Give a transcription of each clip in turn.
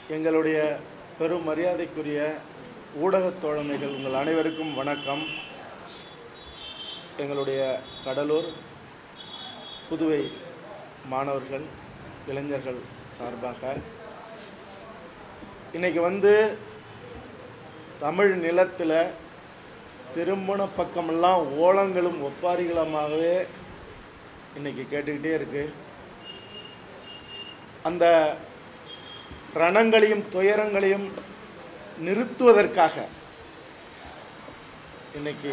எங்களுடைய பெரும் மரியாதைக்குரிய ஊடகத் தோழமைகள் உங்கள் அனைவருக்கும் வணக்கம் எங்களுடைய கடலூர் புதுவை மாணவர்கள் இளைஞர்கள் சார்பாக இன்னைக்கு வந்து தமிழ் நிலத்தில் திருமண பக்கமெல்லாம் ஓலங்களும் ஒப்பாரிகளுமாகவே இன்னைக்கு கேட்டுக்கிட்டே இருக்கு அந்த ரணங்களையும் துயரங்களையும் நிறுத்துவதற்காக இன்னைக்கு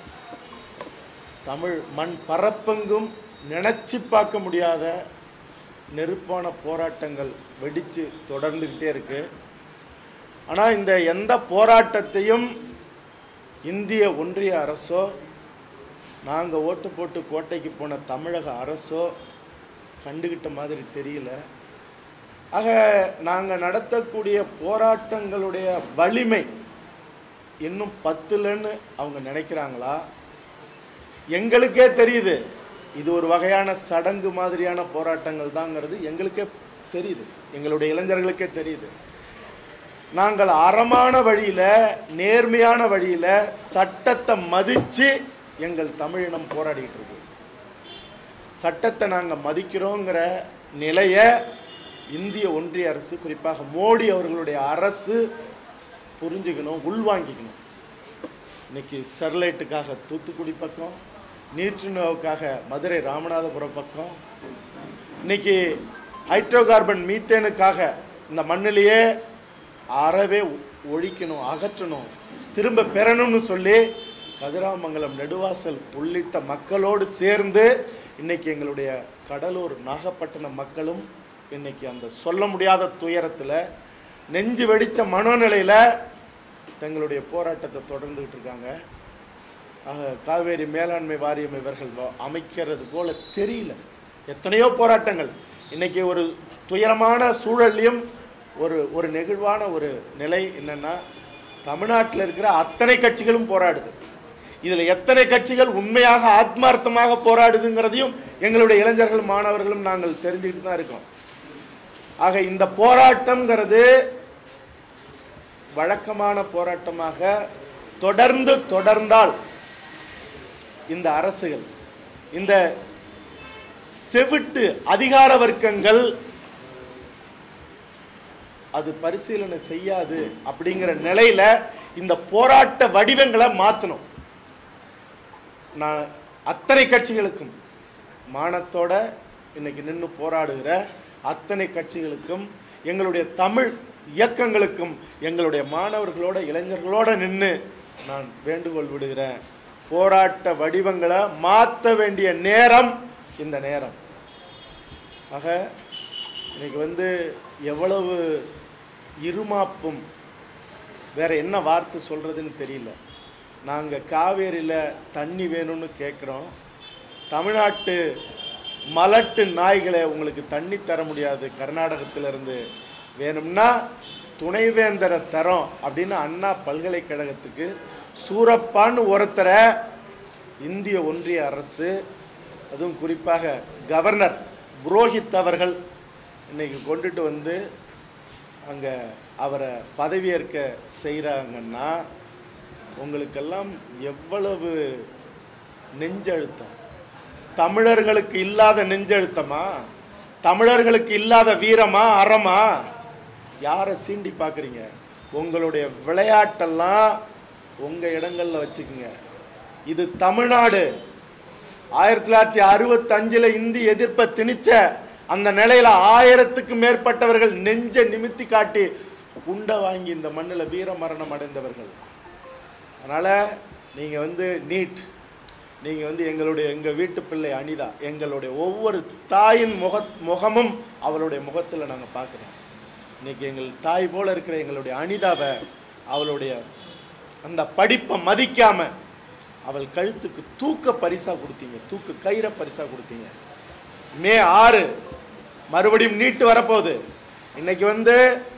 தமிழ் மண் பரப்பெங்கும் நினச்சி பார்க்க முடியாத நெருப்பான போராட்டங்கள் வெடித்து தொடர்ந்துக்கிட்டே இருக்கு ஆனால் இந்த எந்த போராட்டத்தையும் இந்திய ஒன்றிய அரசோ நாங்கள் ஓட்டு போட்டு கோட்டைக்கு போன தமிழக அரசோ கண்டுகிட்ட மாதிரி தெரியல ஆக நாங்கள் நடத்தக்கூடிய போராட்டங்களுடைய வலிமை இன்னும் பத்துலன்னு அவங்க நினைக்கிறாங்களா எங்களுக்கே தெரியுது இது ஒரு வகையான சடங்கு மாதிரியான போராட்டங்கள் தாங்கிறது எங்களுக்கே தெரியுது எங்களுடைய இளைஞர்களுக்கே தெரியுது நாங்கள் அறமான வழியில் நேர்மையான வழியில் சட்டத்தை மதித்து எங்கள் தமிழினம் போராடிட்டு இருக்கு சட்டத்தை நாங்கள் மதிக்கிறோங்கிற நிலையை இந்திய ஒன்றிய அரசு குறிப்பாக மோடி அவர்களுடைய அரசு புரிஞ்சுக்கணும் உள்வாங்கிக்கணும் இன்னைக்கு ஸ்டெர்லைட்டுக்காக தூத்துக்குடி பக்கம் நீற்றுணவுக்காக மதுரை ராமநாதபுரம் பக்கம் இன்னைக்கு ஹைட்ரோ கார்பன் மீத்தேனுக்காக இந்த மண்ணிலேயே அறவே ஒழிக்கணும் அகற்றணும் திரும்ப பெறணும்னு சொல்லி கதிராமங்கலம் நெடுவாசல் உள்ளிட்ட மக்களோடு சேர்ந்து இன்னைக்கு எங்களுடைய கடலூர் நாகப்பட்டினம் மக்களும் இன்னைக்கு அந்த சொல்ல முடியாத துயரத்தில் நெஞ்சு வெடித்த மனோநிலையில் தங்களுடைய போராட்டத்தை தொடர்ந்துகிட்டு இருக்காங்க ஆக காவேரி மேலாண்மை வாரியம் இவர்கள் வ- அமைக்கிறது போல தெரியல எத்தனையோ போராட்டங்கள் இன்னைக்கு ஒரு துயரமான சூழல்லையும் ஒரு ஒரு நெகிழ்வான ஒரு நிலை என்னன்னா தமிழ்நாட்டில் இருக்கிற அத்தனை கட்சிகளும் போராடுது இதில் எத்தனை கட்சிகள் உண்மையாக ஆத்மார்த்தமாக போராடுதுங்கிறதையும் எங்களுடைய இளைஞர்கள் மாணவர்களும் நாங்கள் தெரிஞ்சுக்கிட்டு தான் இருக்கோம் ஆக இந்த போராட்டம்ங்கிறது வழக்கமான போராட்டமாக தொடர்ந்து தொடர்ந்தால் இந்த அரசுகள் இந்த செவிட்டு அதிகார வர்க்கங்கள் அது பரிசீலனை செய்யாது அப்படிங்கிற நிலையில இந்த போராட்ட வடிவங்களை மாற்றணும் நான் அத்தனை கட்சிகளுக்கும் மானத்தோட இன்னைக்கு நின்று போராடுகிற அத்தனை கட்சிகளுக்கும் எங்களுடைய தமிழ் இயக்கங்களுக்கும் எங்களுடைய மாணவர்களோட இளைஞர்களோட நின்று நான் வேண்டுகோள் விடுகிறேன் போராட்ட வடிவங்களை மாற்ற வேண்டிய நேரம் இந்த நேரம் ஆக இன்னைக்கு வந்து எவ்வளவு இருமாப்பும் வேற என்ன வார்த்தை சொல்றதுன்னு தெரியல நாங்கள் காவேரியில் தண்ணி வேணும்னு கேட்குறோம் தமிழ்நாட்டு மலட்டு நாய்களை உங்களுக்கு தண்ணி தர முடியாது கர்நாடகத்திலிருந்து வேணும்னா துணைவேந்தரை தரோம் அப்படின்னு அண்ணா பல்கலைக்கழகத்துக்கு சூரப்பான்னு ஒருத்தரை இந்திய ஒன்றிய அரசு அதுவும் குறிப்பாக கவர்னர் புரோஹித் அவர்கள் இன்னைக்கு கொண்டுட்டு வந்து அங்கே அவரை பதவியேற்க செய்கிறாங்கன்னா உங்களுக்கெல்லாம் எவ்வளவு நெஞ்சழுத்தம் தமிழர்களுக்கு இல்லாத நெஞ்சழுத்தமா தமிழர்களுக்கு இல்லாத வீரமா அறமா யாரை சீண்டி பார்க்குறீங்க உங்களுடைய விளையாட்டெல்லாம் உங்கள் இடங்களில் வச்சுக்கோங்க இது தமிழ்நாடு ஆயிரத்தி தொள்ளாயிரத்தி அறுபத்தஞ்சில் இந்தி எதிர்ப்பை திணிச்ச அந்த நிலையில ஆயிரத்துக்கு மேற்பட்டவர்கள் நெஞ்ச நிமித்தி காட்டி குண்டை வாங்கி இந்த மண்ணில் வீர மரணம் அடைந்தவர்கள் அதனால நீங்க வந்து நீட் நீங்க வந்து எங்களுடைய எங்க வீட்டு பிள்ளை அனிதா எங்களுடைய ஒவ்வொரு தாயின் முக முகமும் அவளுடைய முகத்தில் நாங்க பார்க்குறோம் இன்னைக்கு எங்கள் தாய் போல இருக்கிற எங்களுடைய அனிதாவை அவளுடைய அந்த படிப்பை மதிக்காம அவள் கழுத்துக்கு தூக்க பரிசா கொடுத்தீங்க தூக்கு கயிறை பரிசா கொடுத்தீங்க மே ஆறு மறுபடியும் நீட் வரப்போகுது இன்னைக்கு வந்து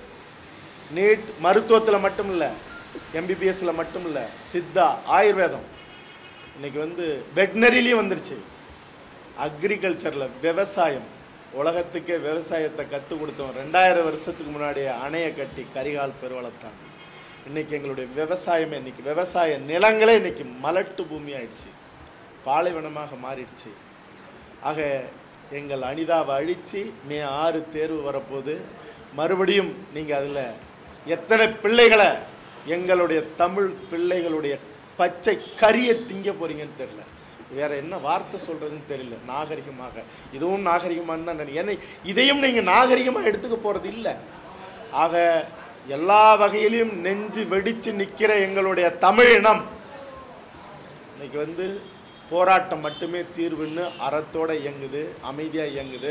நீட் மருத்துவத்தில் மட்டும் இல்லை எம்பிபிஎஸ்ல மட்டும் இல்லை சித்தா ஆயுர்வேதம் இன்னைக்கு வந்து வெட்னரிலையும் வந்துருச்சு அக்ரிகல்ச்சரில் விவசாயம் உலகத்துக்கே விவசாயத்தை கற்றுக் கொடுத்தோம் ரெண்டாயிரம் வருஷத்துக்கு முன்னாடி அணையை கட்டி கரிகால் பெருவளத்தான் இன்னைக்கு எங்களுடைய விவசாயமே இன்னைக்கு விவசாய நிலங்களே இன்னைக்கு மலட்டு பூமி ஆயிடுச்சு பாலைவனமாக மாறிடுச்சு ஆக எங்கள் அனிதாவை அழித்து மே ஆறு தேர்வு வரப்போகுது மறுபடியும் நீங்கள் அதில் எத்தனை பிள்ளைகளை எங்களுடைய தமிழ் பிள்ளைகளுடைய பச்சை கரியை திங்க போறீங்கன்னு தெரியல வேற என்ன வார்த்தை சொல்றதுன்னு தெரியல நாகரிகமாக இதுவும் நாகரிகமானு தான் நினை- ஏன்னா இதையும் நீங்கள் நாகரிகமாக எடுத்துக்க போகிறது இல்லை ஆக எல்லா வகையிலும் நெஞ்சு வெடிச்சு நிற்கிற எங்களுடைய தமிழ் இனம் இன்னைக்கு வந்து போராட்டம் மட்டுமே தீர்வுன்னு அறத்தோட இயங்குது அமைதியாக இயங்குது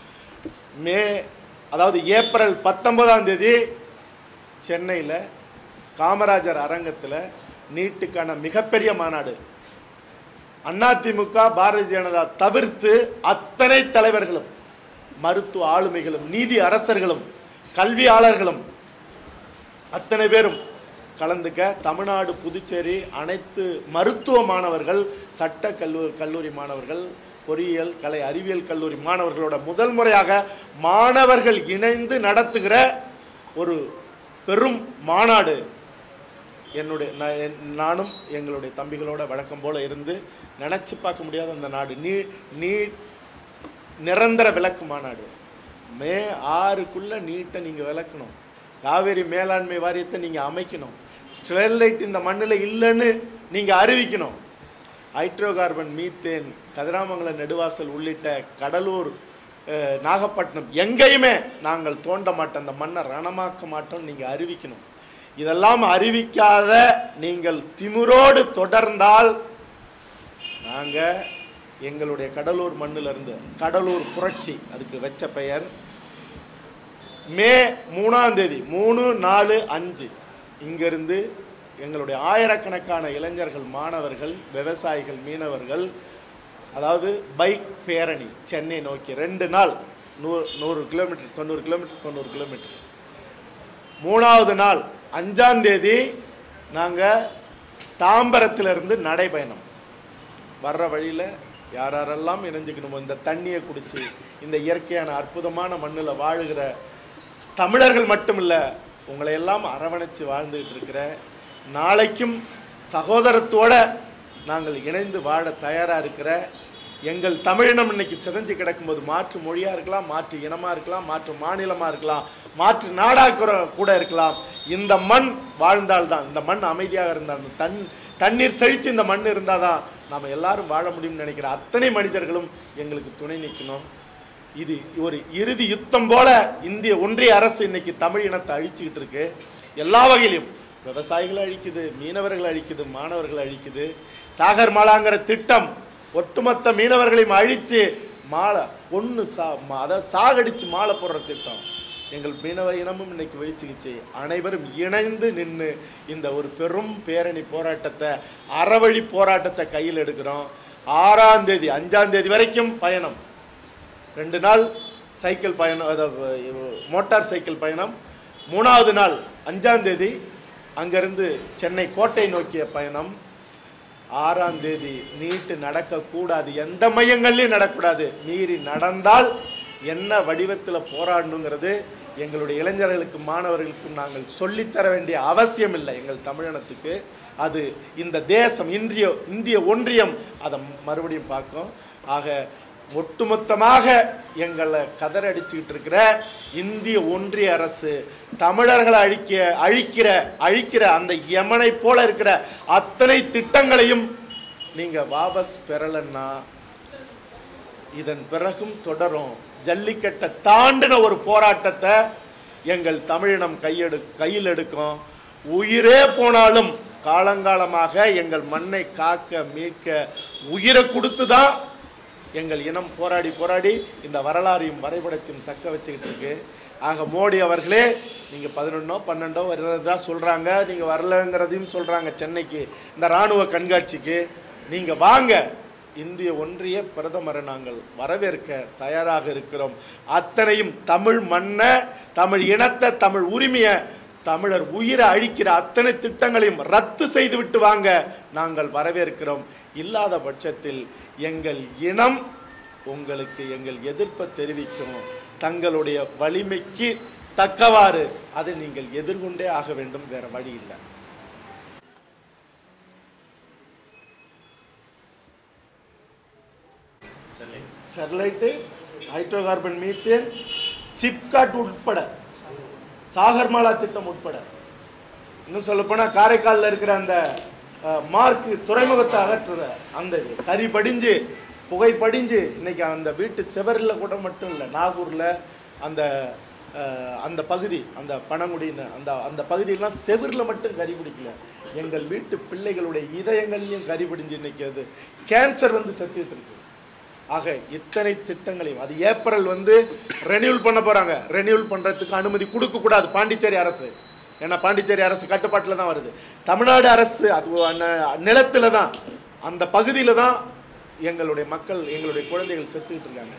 மே அதாவது ஏப்ரல் பத்தொன்பதாம் தேதி சென்னையில் காமராஜர் அரங்கத்தில் நீட்டுக்கான மிகப்பெரிய மாநாடு அதிமுக பாரதிய ஜனதா தவிர்த்து அத்தனை தலைவர்களும் மருத்துவ ஆளுமைகளும் நீதி அரசர்களும் கல்வியாளர்களும் அத்தனை பேரும் கலந்துக்க தமிழ்நாடு புதுச்சேரி அனைத்து மருத்துவ மாணவர்கள் சட்ட கல்லூரி கல்லூரி மாணவர்கள் பொறியியல் கலை அறிவியல் கல்லூரி மாணவர்களோட முதல் முறையாக மாணவர்கள் இணைந்து நடத்துகிற ஒரு பெரும் மாநாடு என்னுடைய நான் என்- நானும் எங்களுடைய தம்பிகளோட வழக்கம் போல இருந்து நினச்சி பார்க்க முடியாத அந்த நாடு நீ நீ நிரந்தர விளக்கு மாநாடு மே ஆறுக்குள்ள நீட்டை நீங்கள் விளக்கணும் காவேரி மேலாண்மை வாரியத்தை நீங்கள் அமைக்கணும் ஸ்டெர்லைட் இந்த மண்ணில் இல்லைன்னு நீங்கள் அறிவிக்கணும் hydrocarbon methane Kathiramangalam Neduvasal உள்ளிட்ட கடலூர் அஹ், நாகப்பட்டினம் எங்கேயுமே நாங்கள் தோண்ட மாட்டோம் அந்த மண்ணை ரணமாக்க மாட்டோம் நீங்கள் அறிவிக்கணும் இதெல்லாம் அறிவிக்காத நீங்கள் திமிரோடு தொடர்ந்தால் நாங்கள் எங்களுடைய கடலூர் மண்ணிலிருந்து கடலூர் புரட்சி அதுக்கு வச்ச பெயர் மே மூணாம் தேதி மூணு நாலு அஞ்சு இங்கிருந்து எங்களுடைய ஆயிரக்கணக்கான இளைஞர்கள் மாணவர்கள் விவசாயிகள் மீனவர்கள் அதாவது பைக் பேரணி சென்னை நோக்கி ரெண்டு நாள் நூறு நூறு கிலோமீட்டர் தொண்ணூறு கிலோமீட்டர் தொண்ணூறு கிலோமீட்டர் மூணாவது நாள் அஞ்சாம் தேதி நாங்கள் தாம்பரத்திலிருந்து நடைபயணம் வர்ற வழியில் யார் யாரெல்லாம் இணைஞ்சுக்கணுமோ இந்த தண்ணியை குடிச்சு இந்த இயற்கையான அற்புதமான மண்ணில் வாழுகிற தமிழர்கள் மட்டுமில்ல உங்களை எல்லாம் அரவணைச்சு வாழ்ந்துகிட்டு இருக்கிற நாளைக்கும் சகோதரத்தோட நாங்கள் இணைந்து வாழ தயாராக இருக்கிற எங்கள் தமிழினம் இன்னைக்கு சிதைஞ்சு கிடக்கும்போது மாற்று மொழியாக இருக்கலாம் மாற்று இனமாக இருக்கலாம் மாற்று மாநிலமாக இருக்கலாம் மாற்று நாடாக கூட இருக்கலாம் இந்த மண் வாழ்ந்தால்தான் இந்த மண் அமைதியாக இருந்தால் தன் தண்ணீர் செழித்து இந்த மண் இருந்தால் தான் நாம் எல்லாரும் வாழ முடியும்னு நினைக்கிற அத்தனை மனிதர்களும் எங்களுக்கு துணை நிற்கணும் இது ஒரு இறுதி யுத்தம் போல இந்திய ஒன்றிய அரசு இன்னைக்கு தமிழ் இனத்தை அழிச்சுக்கிட்டு இருக்கு எல்லா வகையிலும் விவசாயிகளை அழிக்குது மீனவர்களை அழிக்குது மாணவர்களை அழிக்குது சாகர் மாலாங்கிற திட்டம் ஒட்டுமொத்த மீனவர்களையும் அழிச்சு மாலை கொன்று சா மா- அதை சாகடிச்சு மாலை போடுற திட்டம் எங்கள் மீனவ இனமும் இன்னைக்கு வெளிச்சுக்கிச்சு அனைவரும் இணைந்து நின்று இந்த ஒரு பெரும் பேரணி போராட்டத்தை அறவழி போராட்டத்தை கையில் எடுக்கிறோம் ஆறாம் தேதி அஞ்சாம் தேதி வரைக்கும் பயணம் ரெண்டு நாள் சைக்கிள் பயணம் அதாவது மோட்டார் சைக்கிள் பயணம் மூணாவது நாள் அஞ்சாம் தேதி அங்கேருந்து சென்னை கோட்டை நோக்கிய பயணம் ஆறாம் தேதி நீட்டு நடக்கக்கூடாது எந்த மையங்கள்லையும் நடக்கக்கூடாது மீறி நடந்தால் என்ன வடிவத்தில் போராடணுங்கிறது எங்களுடைய இளைஞர்களுக்கு மாணவர்களுக்கும் நாங்கள் சொல்லித்தர வேண்டிய அவசியம் இல்லை எங்கள் தமிழினத்துக்கு அது இந்த தேசம் இன்றைய இந்திய ஒன்றியம் அதை மறுபடியும் பார்க்கும் ஆக ஒட்டுமொத்தமாக எங்களை கதறடிச்சுக்கிட்டு இருக்கிற இந்திய ஒன்றிய அரசு தமிழர்களை அழிக்க அழிக்கிற அழிக்கிற அந்த யமனை போல இருக்கிற அத்தனை திட்டங்களையும் நீங்க வாபஸ் பெறலன்னா இதன் பிறகும் தொடரும் ஜல்லிக்கட்டை தாண்டின ஒரு போராட்டத்தை எங்கள் தமிழினம் கையெடு கையில் எடுக்கும் உயிரே போனாலும் காலங்காலமாக எங்கள் மண்ணை காக்க மீட்க உயிரை கொடுத்து தான் எங்கள் இனம் போராடி போராடி இந்த வரலாறையும் வரைபடத்தையும் தக்க வச்சுக்கிட்டு இருக்கு ஆக மோடி அவர்களே நீங்கள் பதினொன்னோ பன்னெண்டோ வர்றதா சொல்கிறாங்க நீங்கள் வரலங்கிறதையும் சொல்கிறாங்க சென்னைக்கு இந்த இராணுவ கண்காட்சிக்கு நீங்கள் வாங்க இந்திய ஒன்றிய பிரதமரை நாங்கள் வரவேற்க தயாராக இருக்கிறோம் அத்தனையும் தமிழ் மண்ணை தமிழ் இனத்தை தமிழ் உரிமையை தமிழர் உயிரை அழிக்கிற அத்தனை திட்டங்களையும் ரத்து செய்து விட்டு வாங்க நாங்கள் வரவேற்கிறோம் இல்லாத பட்சத்தில் எங்கள் இனம் உங்களுக்கு எங்கள் எதிர்ப்பை தெரிவிக்கும் தங்களுடைய வலிமைக்கு தக்கவாறு அதை நீங்கள் எதிர்கொண்டே ஆக வேண்டும் வேற வழி இல்லை Sterlite hydrocarbon methane SIPCOT உட்பட சாகர்மாலா திட்டம் உட்பட இன்னும் சொல்லப்போனால் காரைக்காலில் இருக்கிற அந்த அஹ், மார்க்கு துறைமுகத்தை அகற்றுற அந்த இது கறி படிஞ்சு புகை படிஞ்சு இன்னைக்கு அந்த வீட்டு செவரில் கூட மட்டும் இல்லை நாகூரில் அந்த அஹ், அந்த பகுதி அந்த பனங்குடின்னு அந்த அந்த பகுதியெல்லாம் செவரில் மட்டும் கறி பிடிக்கல எங்கள் வீட்டு பிள்ளைகளுடைய இதயங்கள்லையும் கறி பிடிஞ்சு இன்னைக்கு அது கேன்சர் வந்து செத்துட்டு இருக்கு ஆக இத்தனை திட்டங்களையும் அது ஏப்ரல் வந்து ரெனியூல் பண்ண போறாங்க ரெனியூல் பண்றதுக்கு அனுமதி கொடுக்க கூடாது பாண்டிச்சேரி அரசு ஏன்னா பாண்டிச்சேரி அரசு கட்டுப்பாட்டில் தான் வருது தமிழ்நாடு அரசு அது நிலத்தில் தான் அந்த பகுதியில் தான் எங்களுடைய மக்கள் எங்களுடைய குழந்தைகள் செத்துக்கிட்டு இருக்காங்க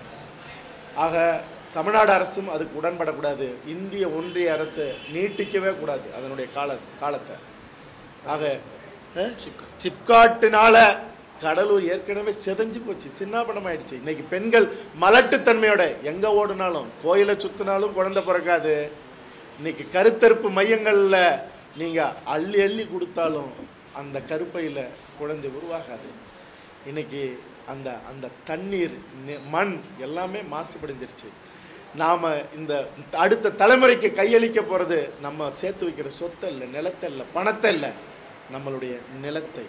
ஆக தமிழ்நாடு அரசும் அதுக்கு உடன்படக்கூடாது இந்திய ஒன்றிய அரசு நீட்டிக்கவே கூடாது அதனுடைய கால காலத்தை ஆக அஹ், சிப்காட்டுனால கடலூர் ஏற்கனவே செதஞ்சு போச்சு சின்னாபனம் ஆயிடுச்சு இன்னைக்கு பெண்கள் மலட்டுத்தன்மையோட எங்க ஓடுனாலும் கோயிலை சுத்தினாலும் குழந்தை பிறக்காது இன்னைக்கு கருத்தரிப்பு மையங்கள்ல நீங்க அள்ளி அள்ளி கொடுத்தாலும் அந்த கருப்பையில குழந்தை உருவாகாது இன்னைக்கு அந்த அந்த தண்ணீர் நி- மண் எல்லாமே மாசுபடிஞ்சிருச்சு நாம் இந்த அடுத்த தலைமுறைக்கு கையளிக்க போகிறது நம்ம சேர்த்து வைக்கிற சொத்தை இல்லை நிலத்தை இல்லை பணத்தை இல்லை நம்மளுடைய நிலத்தை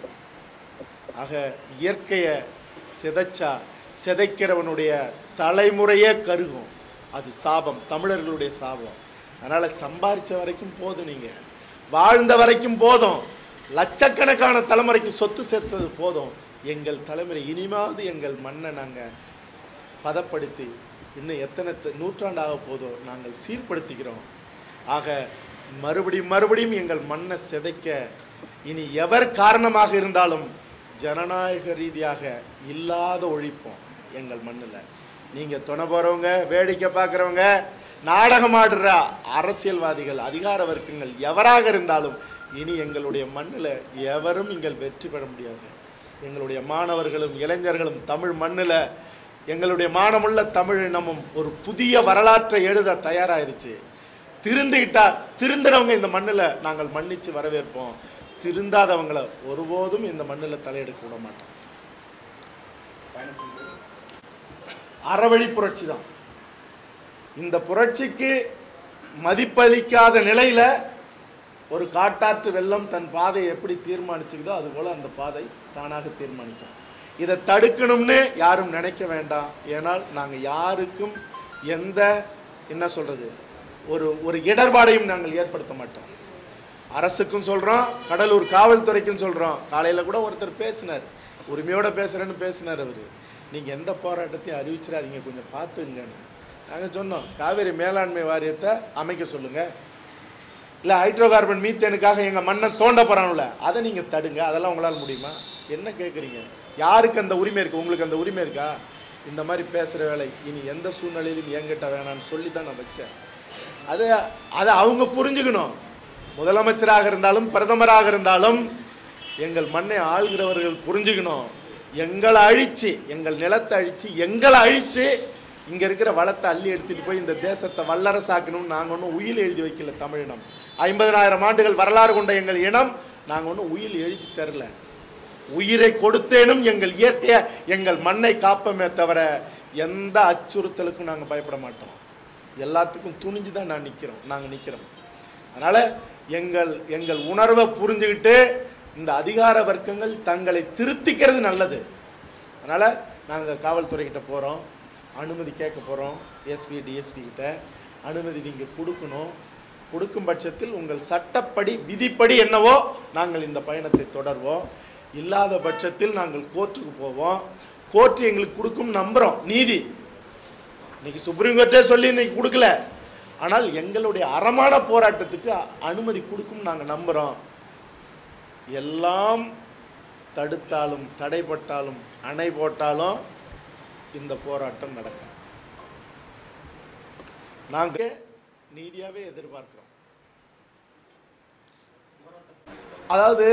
ஆக இயற்கையை சிதைச்சா சிதைக்கிறவனுடைய தலைமுறையே கருகும் அது சாபம் தமிழர்களுடைய சாபம் அதனால் சம்பாரிச்ச வரைக்கும் போதும் நீங்கள் வாழ்ந்த வரைக்கும் போதும் லட்சக்கணக்கான தலைமுறைக்கு சொத்து சேர்த்தது போதும் எங்கள் தலைமுறை இனிமாவது எங்கள் மண்ணை நாங்கள் பதப்படுத்தி இன்னும் எத்தனை த- நூற்றாண்டு ஆக போதோ நாங்கள் சீர்படுத்திக்கிறோம் ஆக மறுபடியும் மறுபடியும் எங்கள் மண்ணை சிதைக்க இனி எவர் காரணமாக இருந்தாலும் ஜனநாயக ரீதியாக இல்லாத ஒழிப்போம் எங்கள் மண்ணில் நீங்கள் துணை போகிறவங்க வேடிக்கை பார்க்குறவங்க நாடகம் ஆடுற அரசியல்வாதிகள் அதிகார வர்க்கங்கள் எவராக இருந்தாலும் இனி எங்களுடைய மண்ணில் எவரும் இங்கே வெற்றி பெற முடியாது எங்களுடைய மாணவர்களும் இளைஞர்களும் தமிழ் மண்ணில் எங்களுடைய மானமுள்ள தமிழ் இனமும் ஒரு புதிய வரலாற்றை எழுத தயாராயிருச்சு திருந்துகிட்டா திருந்தினவங்க இந்த மண்ணில் நாங்கள் மன்னிச்சு வரவேற்போம் திருந்தாதவங்களை ஒருபோதும் இந்த மண்ணில் தலையெடுக்க விட மாட்டோம் அறவழி புரட்சி தான் இந்த புரட்சிக்கு மதிப்பளிக்காத நிலையில ஒரு காட்டாற்று வெள்ளம் தன் பாதையை எப்படி தீர்மானிச்சுக்குதோ அதுபோல அந்த பாதை தானாக தீர்மானிக்கும் இதை தடுக்கணும்னு யாரும் நினைக்க வேண்டாம் ஏனால் நாங்கள் யாருக்கும் எந்த என்ன சொல்றது ஒரு ஒரு இடர்பாடையும் நாங்கள் ஏற்படுத்த மாட்டோம் அரசுக்கும் சொல்கிறோம் கடலூர் காவல்துறைக்கும் சொல்கிறோம் காலையில் கூட ஒருத்தர் பேசினார் உரிமையோட பேசுகிறேன்னு பேசினார் அவர் நீங்கள் எந்த போராட்டத்தையும் அறிவிச்சிடாதீங்க கொஞ்சம் பார்த்துங்கன்னு நாங்கள் சொன்னோம் காவேரி மேலாண்மை வாரியத்தை அமைக்க சொல்லுங்கள் இல்லை ஹைட்ரோ கார்பன் மீத்தேனுக்காக எங்கள் மண்ணை தோண்ட போகிறான்ல அதை நீங்கள் தடுங்க அதெல்லாம் உங்களால் முடியுமா என்ன கேட்குறீங்க யாருக்கு அந்த உரிமை இருக்குது உங்களுக்கு அந்த உரிமை இருக்கா இந்த மாதிரி பேசுகிற வேலை இனி எந்த சூழ்நிலையிலும் என்கிட்ட வேணாம்னு சொல்லி தான் நான் வச்சேன் அது அதை அவங்க புரிஞ்சுக்கணும் முதலமைச்சராக இருந்தாலும் பிரதமராக இருந்தாலும் எங்கள் மண்ணை ஆள்கிறவர்கள் புரிஞ்சுக்கணும் எங்களை அழிச்சு எங்கள் நிலத்தை அழிச்சு எங்களை அழிச்சு இங்கே இருக்கிற வளத்தை அள்ளி எடுத்துட்டு போய் இந்த தேசத்தை வல்லரசாக்கணும்னு நாங்கள் ஒன்றும் உயில் எழுதி வைக்கல தமிழினம் ஐம்பதனாயிரம் ஆண்டுகள் வரலாறு கொண்ட எங்கள் இனம் நாங்கள் ஒன்றும் உயில் எழுதி தரல உயிரை கொடுத்தேனும் எங்கள் இயற்கையை எங்கள் மண்ணை காப்போமே தவிர எந்த அச்சுறுத்தலுக்கும் நாங்கள் பயப்பட மாட்டோம் எல்லாத்துக்கும் துணிஞ்சு தான் நான் நிற்கிறோம் நாங்கள் நிற்கிறோம் அதனால் எங்கள் எங்கள் உணர்வை புரிஞ்சுக்கிட்டு இந்த அதிகார வர்க்கங்கள் தங்களை திருத்திக்கிறது நல்லது அதனால் நாங்கள் காவல்துறைக்கிட்ட போகிறோம் அனுமதி கேட்க போகிறோம் எஸ்பி டிஎஸ்பி கிட்ட அனுமதி நீங்கள் கொடுக்கணும் கொடுக்கும் பட்சத்தில் உங்கள் சட்டப்படி விதிப்படி என்னவோ நாங்கள் இந்த பயணத்தை தொடர்வோம் இல்லாத பட்சத்தில் நாங்கள் கோர்ட்டுக்கு போவோம் கோர்ட்டு எங்களுக்கு கொடுக்கும் நம்புகிறோம் நீதி இன்னைக்கு சுப்ரீம் கோர்ட்டே சொல்லி இன்னைக்கு கொடுக்கல ஆனால் எங்களுடைய அறமான போராட்டத்துக்கு அ- அனுமதி கொடுக்கும் நாங்கள் நம்புகிறோம் எல்லாம் தடுத்தாலும் தடைப்பட்டாலும் அணை போட்டாலும் இந்த போராட்டம் நடக்கும் நாங்கள் நீதியாகவே எதிர்பார்க்கிறோம் அதாவது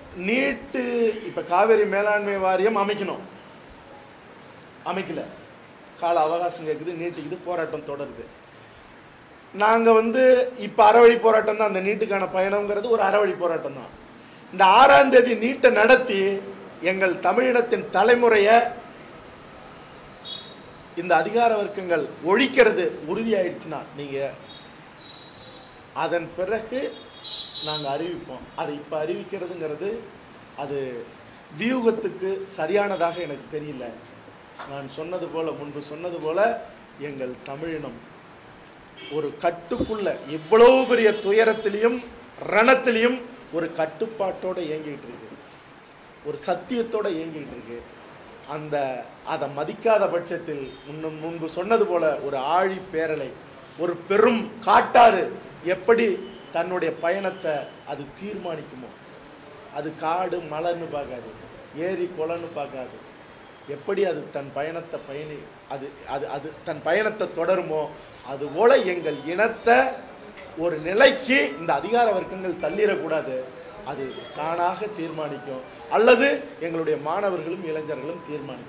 நீட்டு இப்போ காவேரி மேலாண்மை வாரியம் அமைக்கணும் அமைக்கல கால அவகாசம் கேட்குது நீட்டிக்குது போராட்டம் தொடருது நாங்கள் வந்து இப்போ அறவழி போராட்டம் தான் அந்த நீட்டுக்கான பயணம்ங்கிறது ஒரு அறவழி போராட்டம் தான் இந்த ஆறாம் தேதி நீட்டை நடத்தி எங்கள் தமிழினத்தின் தலைமுறையை இந்த அதிகார வர்க்கங்கள் ஒழிக்கிறது உறுதியாயிடுச்சுன்னா நீங்கள் அதன் பிறகு நாங்கள் அறிவிப்போம் அதை இப்போ அறிவிக்கிறதுங்கிறது அது வியூகத்துக்கு சரியானதாக எனக்கு தெரியல நான் சொன்னது போல முன்பு சொன்னது போல எங்கள் தமிழினம் ஒரு கட்டுக்குள்ள இவ்வளவு பெரிய துயரத்திலையும் ரணத்திலையும் ஒரு கட்டுப்பாட்டோட இயங்கிட்டு இருக்கு ஒரு சத்தியத்தோட இயங்கிட்டு இருக்கு அந்த அதை மதிக்காத பட்சத்தில் முன்னும் முன்பு சொன்னது போல ஒரு ஆழி பேரலை ஒரு பெரும் காட்டாறு எப்படி தன்னுடைய பயணத்தை அது தீர்மானிக்குமோ அது காடு மலைன்னு பார்க்காது ஏரி குளம்னு பார்க்காது எப்படி அது தன் பயணத்தை பயணி அது அது அது தன் பயணத்தை தொடருமோ அதுபோல எங்கள் இனத்தை ஒரு நிலைக்கு இந்த அதிகார வர்க்கங்கள் தள்ளிடக்கூடாது அது தானாக தீர்மானிக்கும் அல்லது எங்களுடைய மாணவர்களும் இளைஞர்களும் தீர்மானிப்பாங்க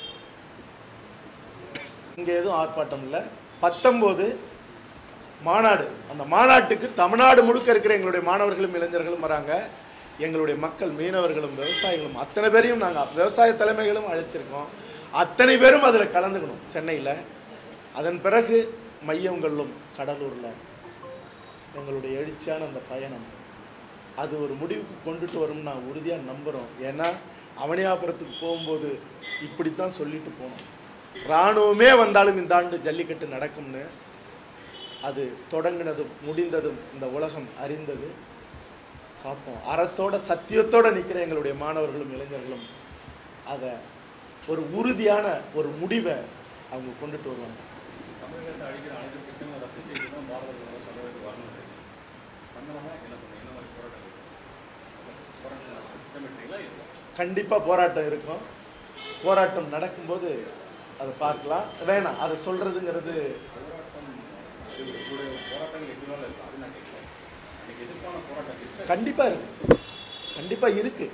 இங்கே எதுவும் ஆர்ப்பாட்டம் இல்லை பத்தொம்போது மாநாடு அந்த மாநாட்டுக்கு தமிழ்நாடு முழுக்க இருக்கிற எங்களுடைய மாணவர்களும் இளைஞர்களும் வராங்க எங்களுடைய மக்கள் மீனவர்களும் விவசாயிகளும் அத்தனை பேரையும் நாங்கள் விவசாய தலைமைகளும் அழைச்சிருக்கோம் அத்தனை பேரும் அதில் கலந்துக்கணும் சென்னையில் அதன் பிறகு மையங்களும் கடலூரில் எங்களுடைய எழுச்சியான அந்த பயணம் அது ஒரு முடிவுக்கு கொண்டுட்டு வரும்னு நான் உறுதியாக நம்புகிறோம் ஏன்னா அவனியாபுரத்துக்கு போகும்போது இப்படித்தான் சொல்லிட்டு போனோம் இராணுவமே வந்தாலும் இந்த ஆண்டு ஜல்லிக்கட்டு நடக்கும்னு அது தொடங்கினதும் முடிந்ததும் இந்த உலகம் அறிந்தது பார்ப்போம் அறத்தோட சத்தியத்தோட நிற்கிற எங்களுடைய மாணவர்களும் இளைஞர்களும் அதை ஒரு உறுதியான ஒரு முடிவை அவங்க கொண்டுட்டு வருவாங்க தமிழகத்தை அழிக்கிற அனைத்து திட்டங்களும் ரத்து செய்து தான் பாரத பிரதமர் தமிழகத்துக்கு வரணும் பண்ணலாமா என்ன பண்ணுங்க என்ன மாதிரி போராட்டங்கள் போராட்டம் திட்டமிட்டீங்களா இல்லை கண்டிப்பாக போராட்டம் இருக்கும் போராட்டம் நடக்கும்போது அதை பார்க்கலாம் வேணாம் அதை சொல்கிறதுங்கிறது போராட்டம் இது உங்களுடைய போராட்டங்கள் எப்படி வேணாலும் இருக்கும் அது நான் கேட்கல அன்னைக்கு எதிர்ப்பான போராட்டம் இருக்கு கண்டிப்பாக இருக்கு கண்டிப்பாக இருக்கு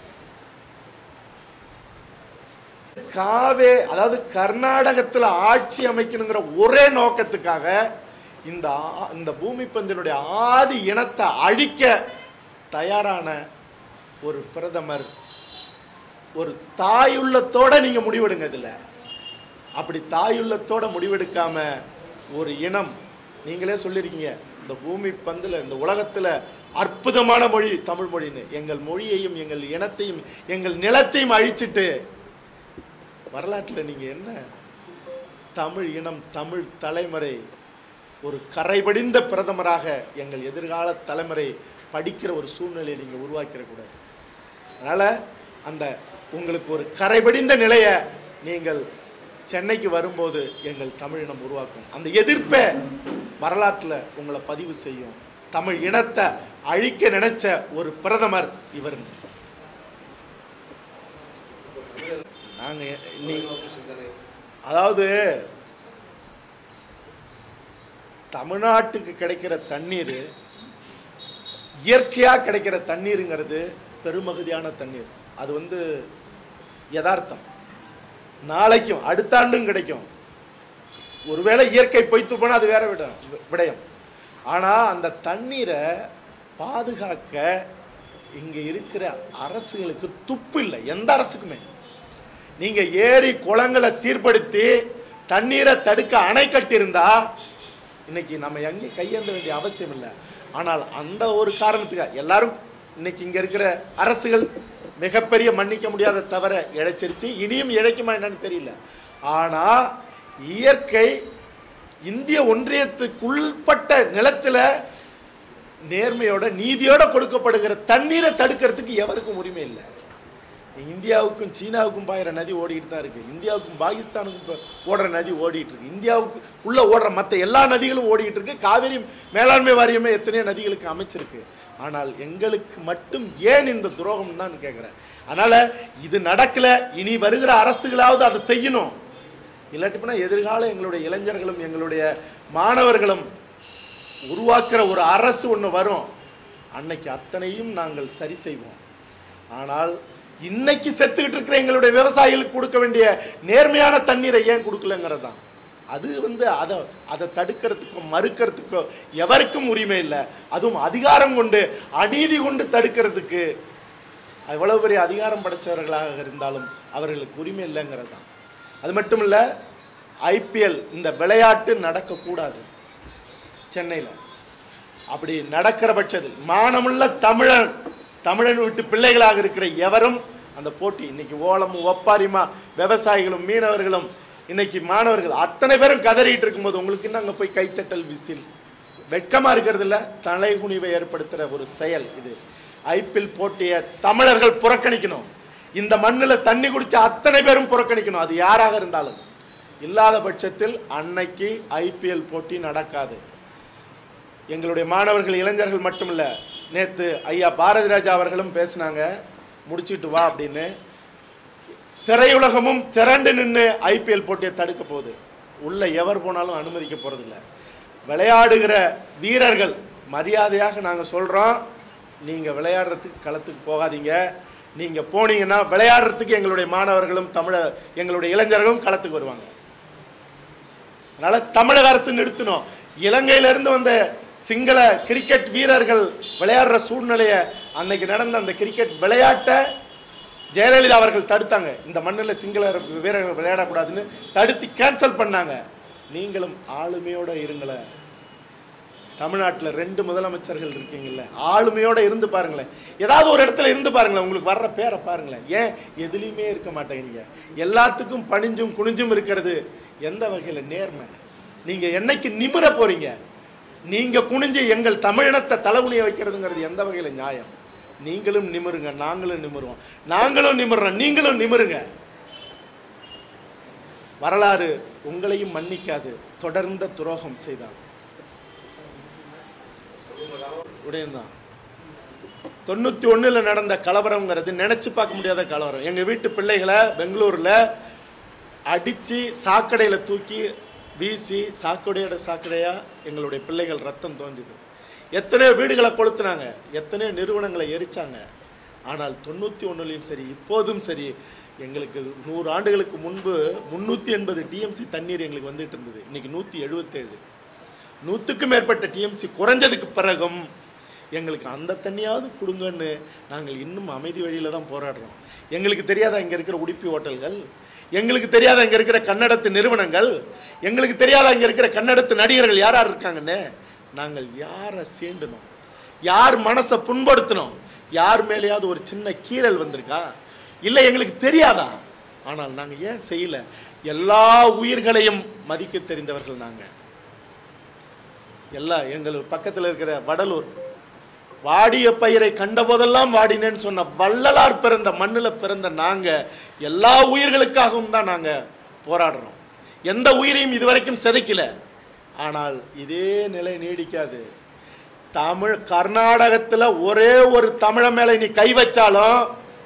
காவே அதாவது கர்நாடகத்தில் ஆட்சி அமைக்கணுங்கிற ஒரே நோக்கத்துக்காக இந்த ஆ- இந்த பூமி பந்தினுடைய ஆதி இனத்தை அழிக்க தயாரான ஒரு பிரதமர் ஒரு தாயுள்ளத்தோட நீங்க முடிவெடுங்க இதுல அப்படி தாயுள்ளத்தோட முடிவெடுக்காம ஒரு இனம் நீங்களே சொல்லியிருக்கீங்க இந்த பூமி பந்துல இந்த உலகத்துல அற்புதமான மொழி தமிழ் மொழின்னு எங்கள் மொழியையும் எங்கள் இனத்தையும் எங்கள் நிலத்தையும் அழிச்சிட்டு வரலாற்றில் நீங்க என்ன தமிழ் இனம் தமிழ் தலைமுறை ஒரு கரைபடிந்த பிரதமராக எங்கள் எதிர்கால தலைமுறை படிக்கிற ஒரு சூழ்நிலையை நீங்கள் உருவாக்கிடக்கூடாது அதனால் அந்த உங்களுக்கு ஒரு கரைபடிந்த நிலையை நீங்கள் சென்னைக்கு வரும்போது எங்கள் தமிழினம் உருவாக்கும் அந்த எதிர்ப்பை வரலாற்றில் உங்களை பதிவு செய்யும் தமிழ் இனத்தை அழிக்க நினைச்ச ஒரு பிரதமர் இவர் நாங்கள் நீ அதாவது தமிழ்நாட்டுக்கு கிடைக்கிற தண்ணீர் இயற்கையாக கிடைக்கிற தண்ணீருங்கிறது பெருமகுதியான தண்ணீர் அது வந்து யதார்த்தம் நாளைக்கும் அடுத்த ஆண்டும் கிடைக்கும் ஒருவேளை இயற்கை பொய்த்து போனால் அது வேற விட விடயம் ஆனால் அந்த தண்ணீரை பாதுகாக்க இங்கே இருக்கிற அரசுகளுக்கு துப்பு இல்லை எந்த அரசுக்குமே நீங்க ஏரி குளங்களை சீர்படுத்தி தண்ணீரை தடுக்க அணை கட்டியிருந்தா இன்னைக்கு நம்ம எங்கேயும் கையேந்த வேண்டிய அவசியம் இல்லை ஆனால் அந்த ஒரு காரணத்துக்காக எல்லாரும் இன்னைக்கு இங்க இருக்கிற அரசுகள் மிகப்பெரிய மன்னிக்க முடியாத தவிர இழைச்சிருச்சு இனியும் இழைக்குமா என்னன்னு தெரியல ஆனா இயற்கை இந்திய ஒன்றியத்துக்குள்பட்ட நிலத்துல நேர்மையோட நீதியோட கொடுக்கப்படுகிற தண்ணீரை தடுக்கிறதுக்கு எவருக்கும் உரிமை இல்லை இந்தியாவுக்கும் சீனாவுக்கும் பாயிற நதி ஓடிக்கிட்டு தான் இருக்கு இந்தியாவுக்கும் பாகிஸ்தானுக்கும் ப- ஓடுற நதி ஓடிட்டு இருக்கு இந்தியாவுக்கு உள்ள ஓடுற மற்ற எல்லா நதிகளும் ஓடிக்கிட்டு இருக்கு காவிரி மேலாண்மை வாரியமே எத்தனையோ நதிகளுக்கு அமைச்சிருக்கு ஆனால் எங்களுக்கு மட்டும் ஏன் இந்த துரோகம் தான் கேட்குறேன் அதனால இது நடக்கல இனி வருகிற அரசுகளாவது அதை செய்யணும் இல்லாட்டி போனால் எதிர்கால எங்களுடைய இளைஞர்களும் எங்களுடைய மாணவர்களும் உருவாக்குற ஒரு அரசு ஒன்று வரும் அன்னைக்கு அத்தனையும் நாங்கள் சரி செய்வோம் ஆனால் இன்னைக்கு செத்துக்கிட்டு இருக்கிற எங்களுடைய விவசாயிகளுக்கு கொடுக்க வேண்டிய நேர்மையான தண்ணீரை ஏன் கொடுக்கலங்கிறது தான் அது வந்து அதை அதை தடுக்கிறதுக்கோ மறுக்கிறதுக்கோ எவருக்கும் உரிமை இல்லை அதுவும் அதிகாரம் கொண்டு அநீதி கொண்டு தடுக்கிறதுக்கு எவ்வளவு பெரிய அதிகாரம் படைத்தவர்களாக இருந்தாலும் அவர்களுக்கு உரிமை இல்லைங்கிறது தான் அது மட்டும் இல்லை ஐபிஎல் இந்த விளையாட்டு நடக்கக்கூடாது சென்னையில் அப்படி நடக்கிற பட்சத்தில் மானமுள்ள தமிழன் தமிழன் வீட்டு பிள்ளைகளாக இருக்கிற எவரும் அந்த போட்டி இன்னைக்கு ஓலமும் ஒப்பாரிமா விவசாயிகளும் மீனவர்களும் இன்னைக்கு மாணவர்கள் அத்தனை பேரும் கதறிட்டு இருக்கும்போது உங்களுக்கு என்ன அங்கே போய் கைத்தட்டல் விசில் வெட்கமா இருக்கிறது இல்ல தலைகுனிவை ஏற்படுத்துகிற ஒரு செயல் இது ஐபிஎல் போட்டியை தமிழர்கள் புறக்கணிக்கணும் இந்த மண்ணில் தண்ணி குடிச்ச அத்தனை பேரும் புறக்கணிக்கணும் அது யாராக இருந்தாலும் இல்லாத பட்சத்தில் அன்னைக்கு ஐபிஎல் போட்டி நடக்காது எங்களுடைய மாணவர்கள் இளைஞர்கள் மட்டுமில்ல நேற்று ஐயா பாரதி ராஜா அவர்களும் பேசினாங்க முடிச்சிட்டு வா அப்படின்னு திரையுலகமும் திரண்டு நின்று ஐபிஎல் போட்டியை தடுக்க போகுது உள்ள எவர் போனாலும் அனுமதிக்க போறதில்ல விளையாடுகிற வீரர்கள் மரியாதையாக நாங்கள் சொல்கிறோம் நீங்கள் விளையாடுறதுக்கு களத்துக்கு போகாதீங்க நீங்கள் போனீங்கன்னா விளையாடுறதுக்கு எங்களுடைய மாணவர்களும் தமிழர் எங்களுடைய இளைஞர்களும் களத்துக்கு வருவாங்க அதனால தமிழக அரசு நிறுத்தணும் இலங்கையிலிருந்து வந்த சிங்கள கிரிக்கெட் வீரர்கள் விளையாடுற சூழ்நிலையை அன்னைக்கு நடந்த அந்த கிரிக்கெட் விளையாட்டை ஜெயலலிதா அவர்கள் தடுத்தாங்க இந்த மண்ணில் சிங்கள வீரர்கள் விளையாடக்கூடாதுன்னு தடுத்து கேன்சல் பண்ணாங்க நீங்களும் ஆளுமையோட இருங்களேன் தமிழ்நாட்டில் ரெண்டு முதலமைச்சர்கள் இருக்கீங்கல்ல ஆளுமையோட இருந்து பாருங்களேன் ஏதாவது ஒரு இடத்துல இருந்து பாருங்களேன் உங்களுக்கு வர்ற பேரை பாருங்களேன் ஏன் எதுலேயுமே இருக்க மாட்டேங்கிறீங்க எல்லாத்துக்கும் பணிஞ்சும் குனிஞ்சும் இருக்கிறது எந்த வகையில் நேர்மை நீங்கள் என்னைக்கு நிமிர போறீங்க நீங்கள் குனிஞ்சு எங்கள் தமிழினத்தை தலைகுனிய வைக்கிறதுங்கிறது எந்த வகையில் நியாயம் நீங்களும் நிமிருங்க நாங்களும் நிமிருவோம் நாங்களும் நிமிர்றோம் நீங்களும் நிமிருங்க வரலாறு உங்களையும் மன்னிக்காது தொடர்ந்த துரோகம் செய்தான் உடையந்தான் தொண்ணூற்றி ஒண்ணுல நடந்த கலவரங்கிறது நினைச்சு பார்க்க முடியாத கலவரம் எங்க வீட்டு பிள்ளைகளை பெங்களூர்ல அடிச்சு சாக்கடையில தூக்கி வீசி சாக்கடையோட சாக்கடையா எங்களுடைய பிள்ளைகள் ரத்தம் தோஞ்சுது எத்தனையோ வீடுகளை கொளுத்துனாங்க எத்தனையோ நிறுவனங்களை எரிச்சாங்க ஆனால் தொண்ணூற்றி ஒன்றுலையும் சரி இப்போதும் சரி எங்களுக்கு நூறு ஆண்டுகளுக்கு முன்பு முந்நூற்றி எண்பது டிஎம்சி தண்ணீர் எங்களுக்கு வந்துட்டு இருந்தது இன்னைக்கு நூற்றி எழுபத்தேழு நூற்றுக்கும் மேற்பட்ட டிஎம்சி குறைஞ்சதுக்கு பிறகும் எங்களுக்கு அந்த தண்ணியாவது கொடுங்கன்னு நாங்கள் இன்னும் அமைதி வழியில் தான் போராடுறோம் எங்களுக்கு தெரியாதா இங்கே இருக்கிற உடுப்பி ஹோட்டல்கள் எங்களுக்கு தெரியாத இங்கே இருக்கிற கன்னடத்து நிறுவனங்கள் எங்களுக்கு தெரியாத இங்கே இருக்கிற கன்னடத்து நடிகர்கள் யார் யார் இருக்காங்கன்னு நாங்கள் யாரை சீண்டணும் யார் மனசை புண்படுத்தணும் யார் மேலேயாவது ஒரு சின்ன கீறல் வந்திருக்கா இல்லை எங்களுக்கு தெரியாதா ஆனால் நாங்கள் ஏன் செய்யல எல்லா உயிர்களையும் மதிக்க தெரிந்தவர்கள் நாங்கள் எல்லா எங்கள் பக்கத்தில் இருக்கிற வடலூர் வாடிய பயிரை கண்டபோதெல்லாம் வாடினேன்னு சொன்ன வள்ளலார் பிறந்த மண்ணில் பிறந்த நாங்கள் எல்லா உயிர்களுக்காகவும் தான் நாங்கள் போராடுறோம் எந்த உயிரையும் இதுவரைக்கும் சிதைக்கல ஆனால் இதே நிலை நீடிக்காது தமிழ் கர்நாடகத்தில் ஒரே ஒரு தமிழ மேலே நீ கை வச்சாலும்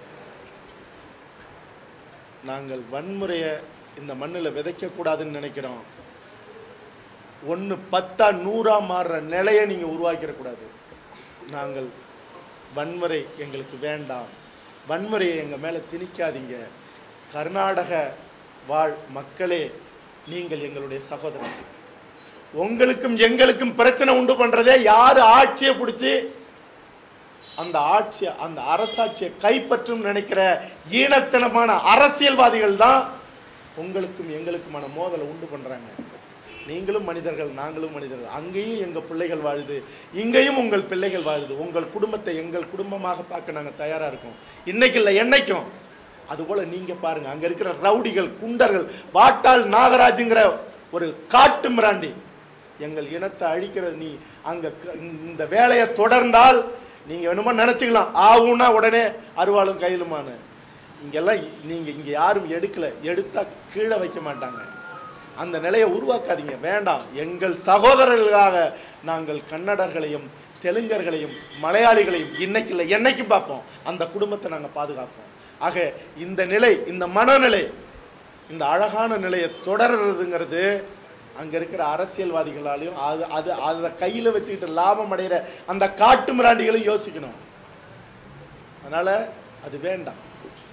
நாங்கள் வன்முறையை இந்த மண்ணில் விதைக்கக்கூடாதுன்னு நினைக்கிறோம் ஒன்று பத்தா நூறா மாறுற நிலையை நீங்கள் உருவாக்கிடக்கூடாது நாங்கள் வன்முறை எங்களுக்கு வேண்டாம் வன்முறையை எங்கள் மேலே திணிக்காதீங்க கர்நாடக வாழ் மக்களே நீங்கள் எங்களுடைய சகோதரர்கள் உங்களுக்கும் எங்களுக்கும் பிரச்சனை உண்டு பண்றதே யார் ஆட்சியை பிடிச்சி அந்த ஆட்சியை அந்த அரசாட்சியை கைப்பற்றும் நினைக்கிற ஈனத்தனமான அரசியல்வாதிகள் தான் உங்களுக்கும் எங்களுக்குமான மோதலை உண்டு பண்றாங்க நீங்களும் மனிதர்கள் நாங்களும் மனிதர்கள் அங்கேயும் எங்கள் பிள்ளைகள் வாழுது இங்கேயும் உங்கள் பிள்ளைகள் வாழுது உங்கள் குடும்பத்தை எங்கள் குடும்பமாக பார்க்க நாங்கள் தயாராக இருக்கோம் இன்னைக்கு இல்லை என்னைக்கும் அதுபோல் நீங்கள் பாருங்கள் அங்கே இருக்கிற ரவுடிகள் குண்டர்கள் வாட்டாள் நாகராஜுங்கிற ஒரு காட்டு மிராண்டி எங்கள் இனத்தை அழிக்கிறது நீ அங்கே இந்த வேலையை தொடர்ந்தால் நீங்கள் வேணுமோ நினச்சிக்கலாம் ஆவுன்னா உடனே அருவாளும் கையிலுமான்னு இங்கெல்லாம் நீங்கள் இங்கே யாரும் எடுக்கலை எடுத்தால் கீழே வைக்க மாட்டாங்க அந்த நிலையை உருவாக்காதீங்க வேண்டாம் எங்கள் சகோதரர்களாக நாங்கள் கன்னடர்களையும் தெலுங்கர்களையும் மலையாளிகளையும் இன்னைக்கு இல்லை என்னைக்கும் பார்ப்போம் அந்த குடும்பத்தை நாங்கள் பாதுகாப்போம் ஆக இந்த நிலை இந்த மனநிலை இந்த அழகான நிலையை தொடர்றதுங்கிறது அங்கே இருக்கிற அரசியல்வாதிகளாலையும் அது அது அதை கையில் வச்சுக்கிட்டு லாபம் அடைகிற அந்த காட்டு மிராண்டிகளும் யோசிக்கணும் அதனால் அது வேண்டாம்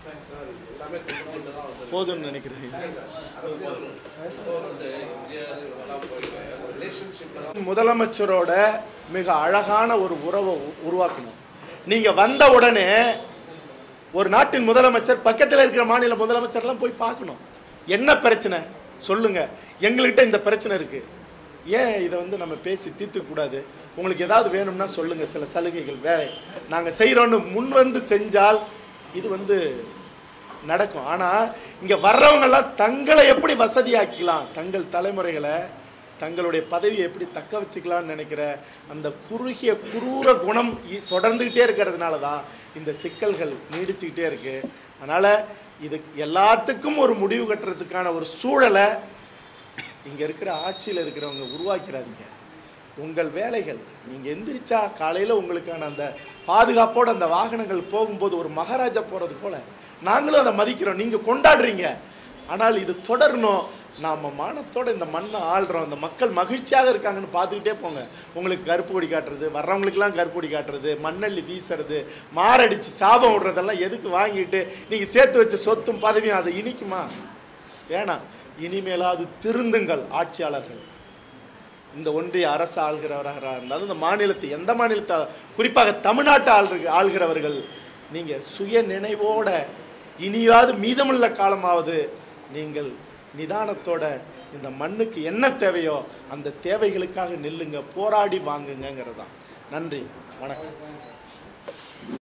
சார் இது எல்லாமே கொண்டு தான் வந்து போதும்னு நினைக்கிறேன் அரசியல் இப்போ வந்து எம்ஜிஆர் இவங்கெல்லாம் போயிட்டு ரிலேஷன்ஷிப்பில் முதலமைச்சரோட மிக அழகான ஒரு உறவை உ- உருவாக்கணும் நீங்க வந்த உடனே ஒரு நாட்டின் முதலமைச்சர் பக்கத்தில் இருக்கிற மாநில முதலமைச்சர்லாம் போய் பார்க்கணும் என்ன பிரச்சனை சொல்லுங்க எங்கள்கிட்ட இந்த பிரச்சனை இருக்கு ஏன் இதை வந்து நம்ம பேசி தீர்த்துக்க கூடாது உங்களுக்கு ஏதாவது வேணும்னா சொல்லுங்க சில சலுகைகள் வேலை நாங்கள் செய்கிறோன்னு முன் வந்து செஞ்சால் இது வந்து நடக்கும் ஆனால் இங்கே வர்றவங்கெல்லாம் தங்களை எப்படி வசதியாக்கிக்கலாம் தங்கள் தலைமுறைகளை தங்களுடைய பதவியை எப்படி தக்க வச்சுக்கலாம்னு நினைக்கிற அந்த குறுகிய குரூர குணம் இ- தொடர்ந்துக்கிட்டே இருக்கிறதுனால தான் இந்த சிக்கல்கள் நீடிச்சுக்கிட்டே இருக்கு அதனால் இது எல்லாத்துக்கும் ஒரு முடிவு கட்டுறதுக்கான ஒரு சூழலை இங்கே இருக்கிற ஆட்சியில் இருக்கிறவங்க உருவாக்கிறாதீங்க உங்கள் வேலைகள் நீங்கள் எந்திரிச்சா காலையில் உங்களுக்கான அந்த பாதுகாப்போட அந்த வாகனங்கள் போகும்போது ஒரு மகாராஜா போகிறது போல நாங்களும் அதை மதிக்கிறோம் நீங்கள் கொண்டாடுறீங்க ஆனால் இது தொடரணும் நாம் மானத்தோட இந்த மண்ணை ஆள்றோம் இந்த மக்கள் மகிழ்ச்சியாக இருக்காங்கன்னு பார்த்துக்கிட்டே போங்க உங்களுக்கு கருப்பு கொடி காட்டுறது வர்றவங்களுக்கெல்லாம் கருப்பு கொடி காட்டுறது மண்ணள்ளி வீசுறது மாரடிச்சு சாபம் விடுறதெல்லாம் எதுக்கு வாங்கிட்டு நீங்கள் சேர்த்து வச்ச சொத்தும் பதவியும் அதை இனிக்குமா வேணாம் இனிமேலாவது திருந்துங்கள் ஆட்சியாளர்கள் இந்த ஒன்றிய அரசு ஆள்கிறவராக இருந்தாலும் இந்த மாநிலத்தை எந்த மாநிலத்தை ஆள- குறிப்பாக தமிழ்நாட்டை ஆள்ற ஆள்கிறவர்கள் நீங்கள் சுய நினைவோட இனியாவது மீதமுள்ள காலமாவது நீங்கள் நிதானத்தோட இந்த மண்ணுக்கு என்ன தேவையோ அந்த தேவைகளுக்காக நில்லுங்க போராடி வாங்குங்கிறது தான் நன்றி வணக்கம்